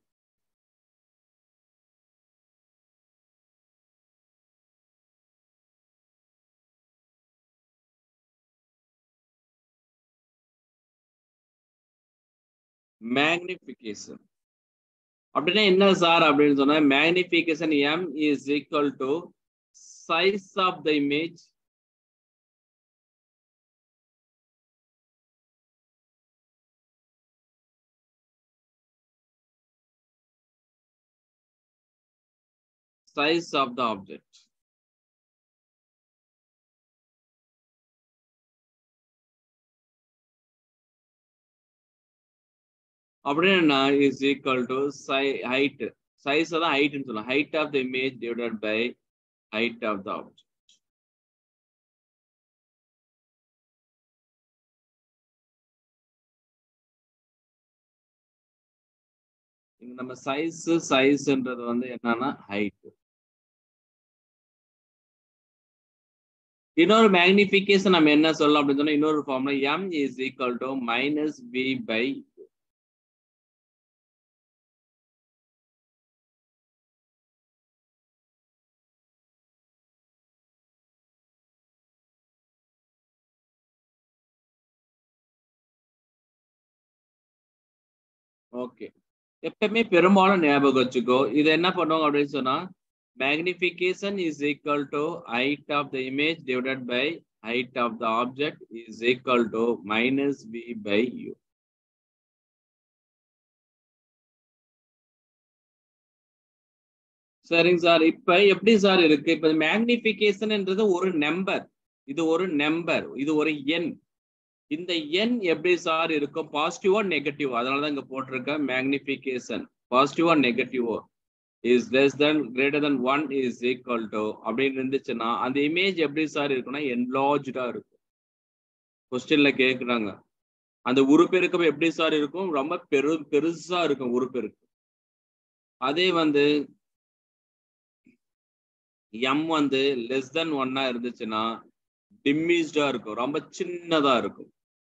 மேக்னிபிகேஷன் அப்படின்னா என்ன சார் அப்படின்னு சொன்னா magnification M is equal to size of the image size of the object. அப்படின்னா இஸ் ஈக்குவல் டு சை ஹைட் சைஸ் தான் ஹைட்னு சொல்லலாம் height of the image divided by height of the object இங்க நம்ம சைஸ் சைஸ்ன்றது வந்து என்னன்னா ஹைட் இன்னொரு மேக்னிபிகேஷன் நம்ம என்ன சொல்லலாம் அப்படின்னு சொன்னா இன்னொரு ஃபார்ம்ல M is equal to minus V by okay எப்பவுமே பெரும்பாலும் ஞாபகம் வச்சுக்கோ இது என்ன பண்ணுவாங்க அப்படின்னு சொன்னா magnification is equal to height of the image divided by height of the object is equal to minus V by U சரிங்க சார் இப்ப எப்படி சார் இருக்கு இப்ப மேக்னிபிகேஷன்ன்றது ஒரு நம்பர் இது ஒரு நம்பர் இது ஒரு எண் இந்த எண் எப்படி சார் இருக்கும் பாசிட்டிவா நெகட்டிவ் அதனாலதான் இங்க போட்டிருக்கேன் மேக்னிபிகேஷன் பாசிட்டிவா நெகட்டிவோ is less than greater than one is equal to அப்படின்னு இருந்துச்சுன்னா அந்த இமேஜ் எப்படி சார் இருக்குன்னா என்லார்ஜா இருக்கும் கொஸ்டின்ல கேக்குறாங்க அந்த உருப்பெருக்கம் எப்படி சார் இருக்கும் ரொம்ப பெரு பெருசா இருக்கும் உருப்பெருக்கம் அதே வந்து எம் வந்து லெஸ் தென் ஒன்னா இருந்துச்சுன்னா டிம்மிஸ்டா இருக்கும் ரொம்ப சின்னதா இருக்கும்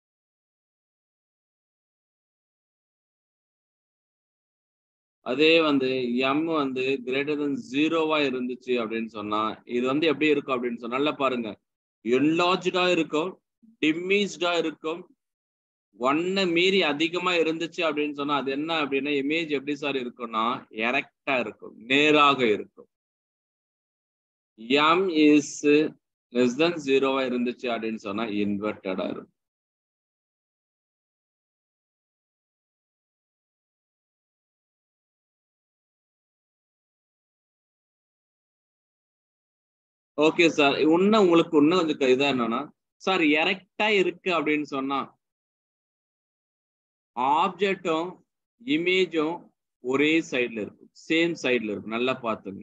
அதே வந்து எம் வந்து கிரேட்டர் தென் ஜீரோவா இருந்துச்சு அப்படின்னு சொன்னா இது வந்து எப்படி இருக்கும் அப்படின்னு சொன்னா நல்லா பாருங்க என்லார்ஜா இருக்கும் டிம்மிஸ்டா இருக்கும் ஒன்னு மீறி அதிகமா இருந்துச்சு அப்படின்னு சொன்னா அது என்ன அப்படின்னா இமேஜ் எப்படி சார் இருக்கும்னா எரக்டா இருக்கும் நேராக இருக்கும் எம் இஸ் லெஸ் தென் ஜீரோவா இருந்துச்சு அப்படின்னு சொன்னா இன்வெர்டடா இருக்கும் ஓகே சார் இன்னும் உங்களுக்கு இன்னும் கொஞ்சம் இதா என்னன்னா சார் எரக்டா இருக்கு அப்படின்னு சொன்னா ஆப்ஜெக்டும் இமேஜும் ஒரே சைட்ல இருக்கும் சேம் சைட்ல இருக்கும் நல்லா பார்த்துங்க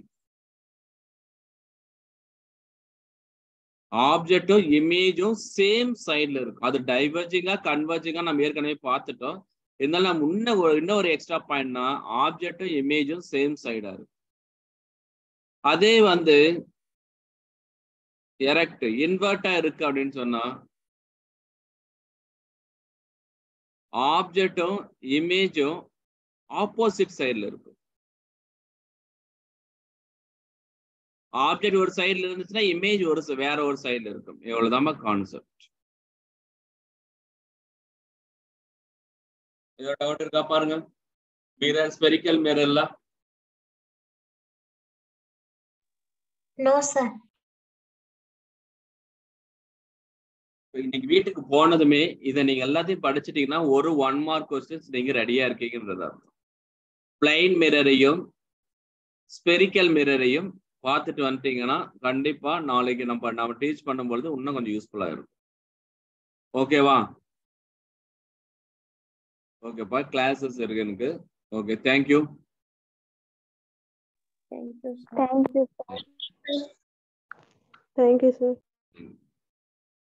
ஆப்ஜெக்டும் இமேஜும் சேம் சைட்ல இருக்கும் அது டைவர்ஜிங்கா கன்வர்ஜிங்கா நம்ம ஏற்கனவே பார்த்துட்டோம் இருந்தாலும் நம்ம இன்னும் ஒரு இன்னும் ஒரு எக்ஸ்ட்ரா பாயிண்ட்னா ஆப்ஜெக்டும் இமேஜும் சேம் சைடா இருக்கும் அதே வந்து எரக்ட் இன்வெர்ட்டா இருக்கு அப்படின்னு சொன்னா ஆப்ஜெக்டும் இமேஜும் ஆப்போசிட் சைட்ல இருக்கும் ஆப்ஜெக்ட் ஒரு சைடுல இருந்துச்சுன்னா இமேஜ் ஒரு வேற ஒரு சைடுல இருக்கும் இவ்வளவுதான் கான்செப்ட் இதோட டவுட் இருக்கா பாருங்க மிரர் ஸ்பெரிக்கல் மிரர்ல நோ சார் இன்னைக்கு வீட்டுக்கு போனதுமே இதை நீங்க எல்லாத்தையும் படிச்சிட்டீங்கன்னா ஒரு ஒன் மார்க் கொஸ்டின்ஸ் நீங்க ரெடியா இருக்கீங்கன்றது அர்த்தம் பிளைன் மிரரையும் ஸ்பெரிக்கல் மிரரையும் பார்த்துட்டு வந்துட்டீங்கன்னா கண்டிப்பா நாளைக்கு நம்ம நம்ம டீச் பண்ணும்பொழுது இன்னும் கொஞ்சம் யூஸ்ஃபுல்லா இருக்கும் ஓகேவா ஓகேப்பா கிளாஸஸ் இருக்கு எனக்கு okay thank you thank you thank you Thank you, sir.